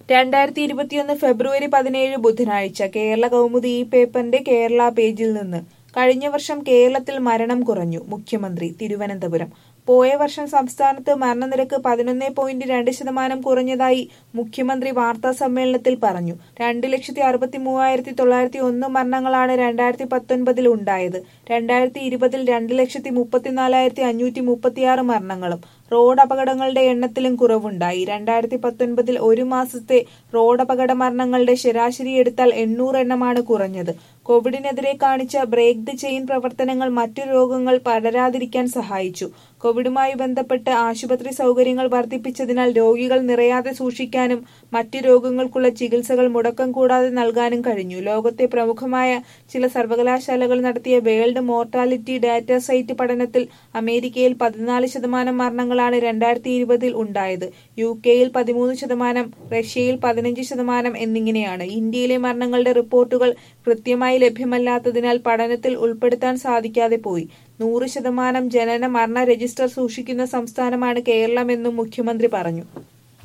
രണ്ടായിരത്തി ഇരുപത്തിയൊന്ന് ഫെബ്രുവരി പതിനേഴ് ബുധനാഴ്ച കേരള കൗമുദി ഈ പേപ്പറിന്റെ കേരള പേജിൽ നിന്ന് കഴിഞ്ഞ വർഷം കേരളത്തിൽ മരണം കുറഞ്ഞു മുഖ്യമന്ത്രി തിരുവനന്തപുരം പോയ വർഷം സംസ്ഥാനത്ത് മരണനിരക്ക് പതിനൊന്ന് പോയിന്റ് രണ്ട് ശതമാനം കുറഞ്ഞതായി മുഖ്യമന്ത്രി വാർത്താ സമ്മേളനത്തിൽ പറഞ്ഞു രണ്ട് ലക്ഷത്തി അറുപത്തി മൂവായിരത്തി തൊള്ളായിരത്തി ഒന്ന് മരണങ്ങളാണ് രണ്ടായിരത്തി പത്തൊൻപതിൽ ഉണ്ടായത് രണ്ടായിരത്തി ഇരുപതിൽ രണ്ട് ലക്ഷത്തി മുപ്പത്തിനാലായിരത്തി അഞ്ഞൂറ്റി മുപ്പത്തിയാറ് മരണങ്ങളും റോഡ് അപകടങ്ങളുടെ എണ്ണത്തിലും കുറവുണ്ടായി രണ്ടായിരത്തി പത്തൊൻപതിൽ ഒരു മാസത്തെ റോഡ് അപകട മരണങ്ങളുടെ ശരാശരി എടുത്താൽ എണ്ണൂറ് എണ്ണമാണ് കുറഞ്ഞത് കോവിഡിനെതിരെ കാണിച്ച ബ്രേക്ക് ദി ചെയിൻ പ്രവർത്തനങ്ങൾ മറ്റു രോഗങ്ങൾ പടരാതിരിക്കാൻ സഹായിച്ചു കോവിഡുമായി ബന്ധപ്പെട്ട് ആശുപത്രി സൗകര്യങ്ങൾ വർദ്ധിപ്പിച്ചതിനാൽ രോഗികൾ നിറയാതെ സൂക്ഷിക്കാനും മറ്റു രോഗങ്ങൾക്കുള്ള ചികിത്സകൾ മുടക്കം കൂടാതെ നൽകാനും കഴിഞ്ഞു ലോകത്തെ പ്രമുഖമായ ചില സർവകലാശാലകൾ നടത്തിയ വേൾഡ് മോർട്ടാലിറ്റി ഡാറ്റ സൈറ്റ് പഠനത്തിൽ അമേരിക്കയിൽ പതിനാല് ശതമാനം മരണങ്ങളാണ് രണ്ടായിരത്തി ഇരുപതിൽ ഉണ്ടായത് യു കെയിൽ പതിമൂന്ന് ശതമാനം റഷ്യയിൽ പതിനഞ്ച് ശതമാനം എന്നിങ്ങനെയാണ് ഇന്ത്യയിലെ മരണങ്ങളുടെ റിപ്പോർട്ടുകൾ കൃത്യമായി ലഭ്യമല്ലാത്തതിനാൽ പഠനത്തിൽ ഉൾപ്പെടുത്താൻ സാധിക്കാതെ പോയി നൂറ് ശതമാനം ജനന മരണ രജിസ്റ്റർ സൂക്ഷിക്കുന്ന സംസ്ഥാനമാണ് കേരളമെന്നും മുഖ്യമന്ത്രി പറഞ്ഞു